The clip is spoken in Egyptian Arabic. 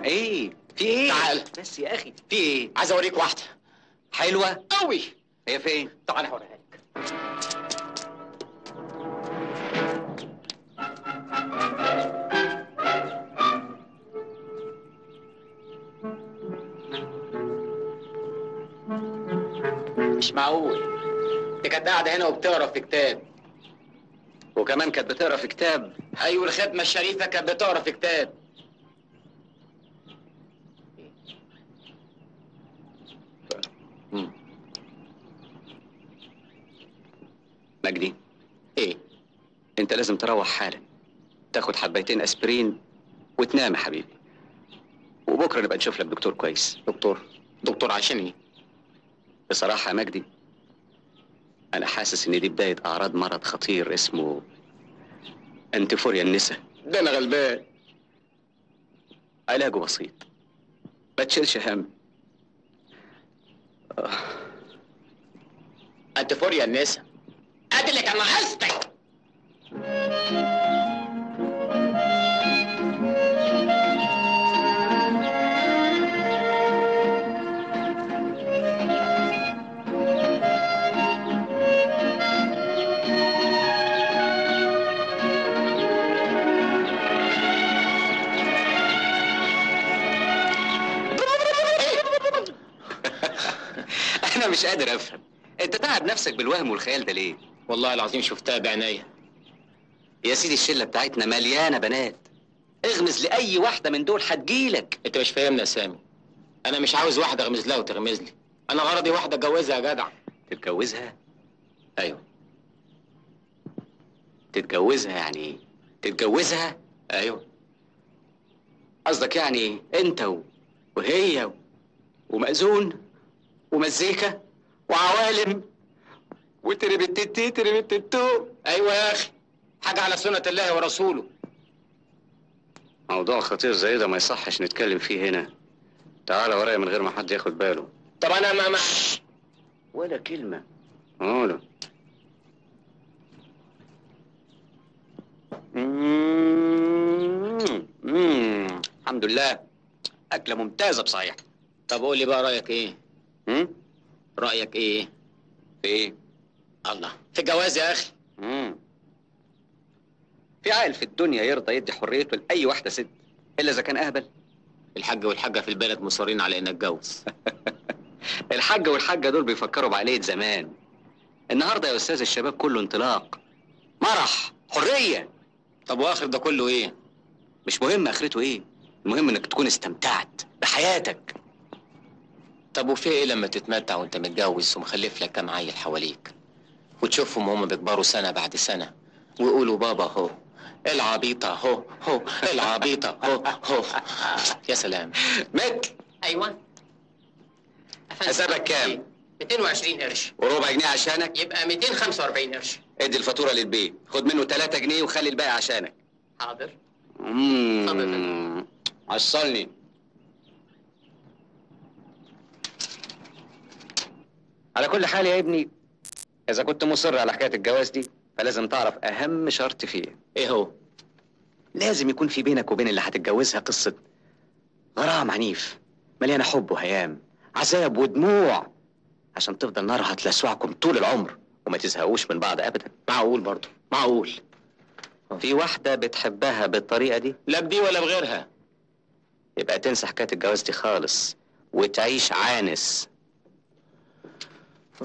ايه في ايه تعال. بس يا اخي في ايه عايز اوريك واحده حلوه قوي هي فين تعال هوريها لك مش معقول دي كانت قاعده هنا وبتقرا في كتاب وكمان كانت بتقرا في كتاب ايوه الخدمه الشريفه كانت بتقرا في كتاب مم. مجدي ايه انت لازم تروح حالا تاخد حبيتين اسبرين وتنام يا حبيبي وبكره نبقى نشوف لك دكتور كويس دكتور دكتور عشان ايه بصراحه يا مجدي انا حاسس ان دي بدايه اعراض مرض خطير اسمه انتفوريا النسا ده انا غلبان علاجه بسيط ما تشيلش هم انت فوريا النسا قاتلك انا حستك انا مش قادر افهم انت تعب نفسك بالوهم والخيال ده ليه والله العظيم شفتها بعينيا يا سيدي الشله بتاعتنا مليانه بنات اغمز لاي واحده من دول هتجيلك انت مش فاهمني يا سامي انا مش عاوز واحده اغمز لها وتغمز لي انا غرضي واحده اتجوزها يا جدع تتجوزها ايوه تتجوزها يعني ايه تتجوزها ايوه قصدك يعني انت و... وهي و... ومأذون ومزيكا وعوالم وتربتتي تربتتو ايوه يا اخي حاجه على سنه الله ورسوله موضوع خطير زي ده ما يصحش نتكلم فيه هنا تعال ورايا من غير ما حد ياخد باله طب انا ما, ما ولا كلمة قولوا مم. مم. الحمد لله أكلة ممتازة بصحيح طب قول لي بقى رايك ايه مم؟ رايك ايه في إيه؟ الله في الجواز يا اخي مم. في عقل في الدنيا يرضى يدي حريته لأي واحدة ست إلا إذا كان أهبل الحاج والحاجه في البلد مصرين على ان اتجوز الحاج والحاجة دول بيفكروا بعقلية زمان النهاردة يا أستاذ الشباب كله انطلاق مرح حرية طب واخر ده كله ايه مش مهم اخرته ايه المهم انك تكون استمتعت بحياتك طب وفي ايه لما تتمتع وانت متجوز ومخلف لك كام عيل حواليك وتشوفهم هم بيكبروا سنه بعد سنه ويقولوا بابا هو العبيطه هو هو العبيطه هو هو يا سلام متر ايوه حسابك كام 220 قرش وربع جنيه عشانك يبقى 245 قرش ادي الفاتوره للبيت خد منه 3 جنيه وخلي الباقي عشانك حاضر امم عصلني على كل حال يا ابني اذا كنت مصر على حكايه الجواز دي فلازم تعرف اهم شرط فيه ايه هو لازم يكون في بينك وبين اللي هتتجوزها قصة غرام عنيف مليانة حب وهيام عذاب ودموع عشان تفضل نارها تلسعكم طول العمر وما تزهقوش من بعض أبدا معقول برضه معقول في واحدة بتحبها بالطريقة دي لا بدي ولا بغيرها يبقى تنسى حكاية الجواز دي خالص وتعيش عانس